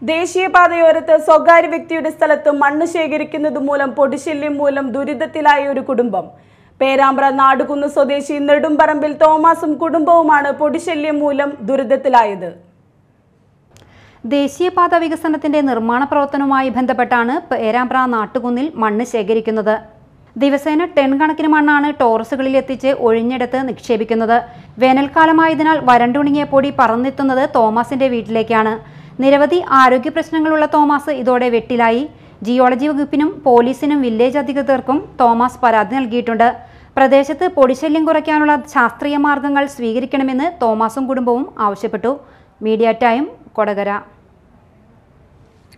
ദേശീയപാതയോരത്ത് സ്വകാര്യ വ്യക്തിയുടെ സ്ഥലത്ത് മണ്ണ് ശേഖരിക്കുന്നത് മൂലം പൊടിശല്യം മൂലം ദുരിതത്തിലായ ഒരു കുടുംബം പേരാമ്പ്ര നാടുകുന്ന് സ്വദേശി നെടുമ്പറമ്പിൽ തോമസും കുടുംബവുമാണ് പൊടിശല്യം മൂലം ദുരിതത്തിലായത് ദേശീയപാത വികസനത്തിന്റെ നിർമ്മാണ പ്രവർത്തനവുമായി ബന്ധപ്പെട്ടാണ് പേരാമ്പ്ര നാട്ടുകുന്നിൽ മണ്ണ് ശേഖരിക്കുന്നത് ദിവസേന ടൺ കണക്കിന് മണ്ണാണ് ടോറസുകളിൽ എത്തിച്ച് ഒഴിഞ്ഞെടുത്ത് നിക്ഷേപിക്കുന്നത് വേനൽക്കാലമായതിനാൽ വരണ്ടുണങ്ങിയ പൊടി പറന്നെത്തുന്നത് തോമസിന്റെ വീട്ടിലേക്കാണ് നിരവധി ആരോഗ്യ പ്രശ്നങ്ങളുള്ള തോമസ് ഇതോടെ വെട്ടിലായി ജിയോളജി വകുപ്പിനും പോലീസിനും വില്ലേജ് അധികൃതർക്കും തോമസ് പരാതി നൽകിയിട്ടുണ്ട് പ്രദേശത്ത് പൊടിശല്യം കുറയ്ക്കാനുള്ള ശാസ്ത്രീയ മാർഗങ്ങൾ സ്വീകരിക്കണമെന്ന് തോമസും കുടുംബവും ആവശ്യപ്പെട്ടു മീഡിയ ടൈം കൊടകര